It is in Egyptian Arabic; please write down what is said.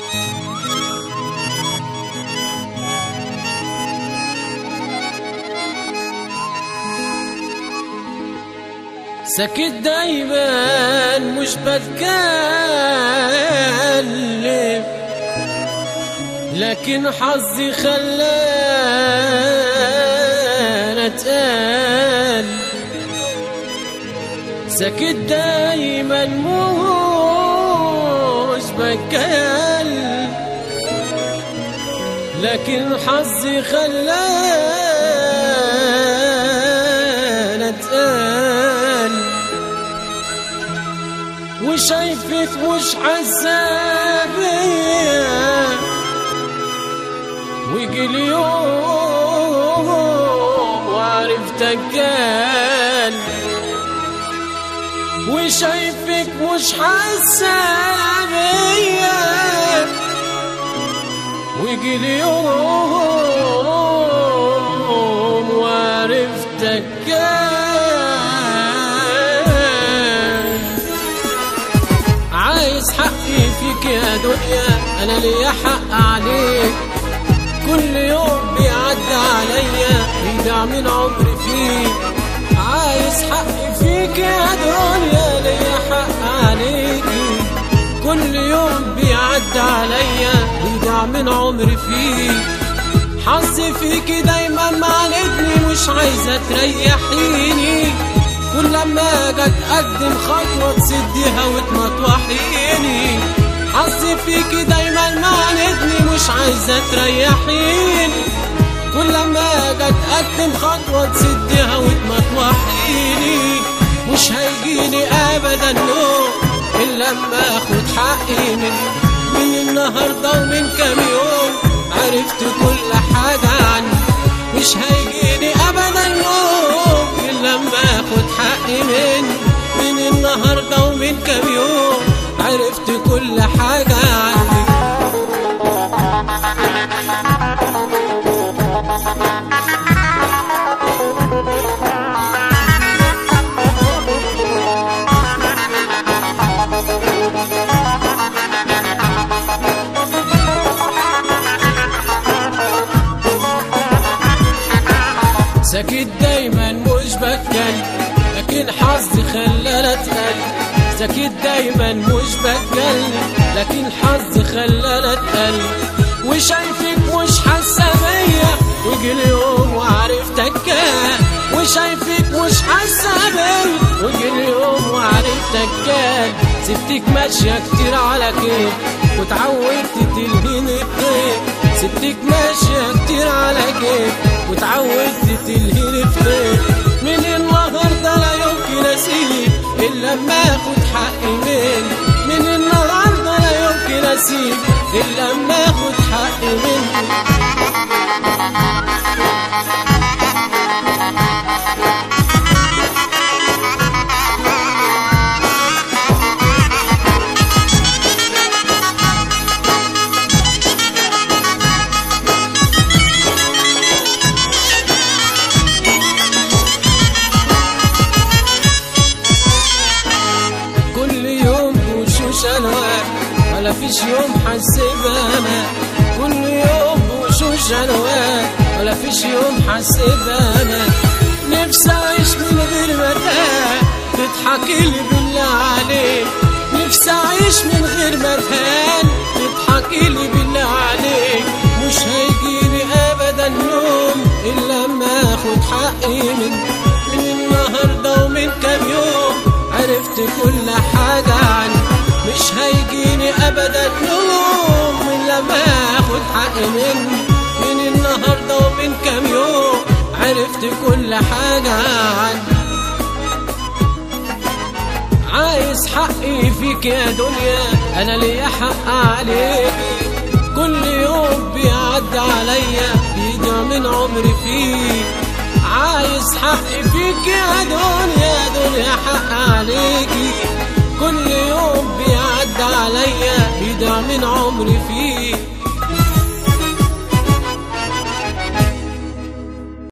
سكت دايما مش بتكلم لكن حظي خلاني اتقال سكت دايما مش بتكلم لكن حظي خلاني اتقال وشايفك مش عذابية ويجي اليوم وعرفتك قال وشايفك مش حسابية ويجي اليوم وعرفتك قال عايز حقي فيك يا دنيا انا ليا حق عليك كل يوم بيعدي عليا بيضيع من عمري فيك عايز حقي فيك يا دنيا ليا حق عليك كل يوم بيعدي عليا بيضيع من عمري فيك حظي فيكي دايما معاندني مش عايزة تريحيني كل لما اجي اتقدم خطوة تسديها وتمطوحيني حظي فيكي دايما معاندني مش عايزة تريحيني كل لما اجي اتقدم خطوة تسديها وتمطوحيني مش هيجيني ابدا نوم الا لما اخد حقي من من النهارده ومن كام يوم عرفت كل حاجة عني مش هيجيني ابدا يوم الا لما اخد حقي من من النهارده ومن كام يوم عرفت كل حاجة عني سكت دايما مش بتكلم لكن حظي خلاني اتكلم سكت دايما مش بتكلم لكن حظي خلاني اتكلم وشايفك مش حاسه بيا ويجي اليوم وعرفتك كان وشايفك مش حاسه بيا ويجي اليوم وعرفتك كان سبتك ماشيه كتير على كيف وتعودت تلهيني بطيب سبتك ماشيه كتير على كيف وتعودت تلهيني بطيب من النهارده لا يمكن اسيب الا لما اخد حقي منك من النهارده لا يمكن اسيب الا لما اخد حقي منك كل يوم وشوش الوان ولا فيش يوم حسبها انا كل يوم وشوش الوان ولا فيش يوم حسبها انا نفسي اعيش من غير متاع تضحكي لي بالله عليك نفسي اعيش من غير متان تضحكي لي بالله عليك مش هيجيلي ابدا نوم الا لما اخد حقي من من النهارده ومن كام يوم عرفت كل حاجة عني مش هيجيني أبدا نوم من لما أخد حقي مني من النهاردة ومن كام يوم عرفت كل حاجة عني عايز حقي فيك يا دنيا أنا ليا حق عليك كل يوم بيعدي عليا بيضيع من عمري فيك عايز حقي فيك يا دنيا دنيا حق عليكي كل يوم بيعدي عليا بيضيع من عمري فيك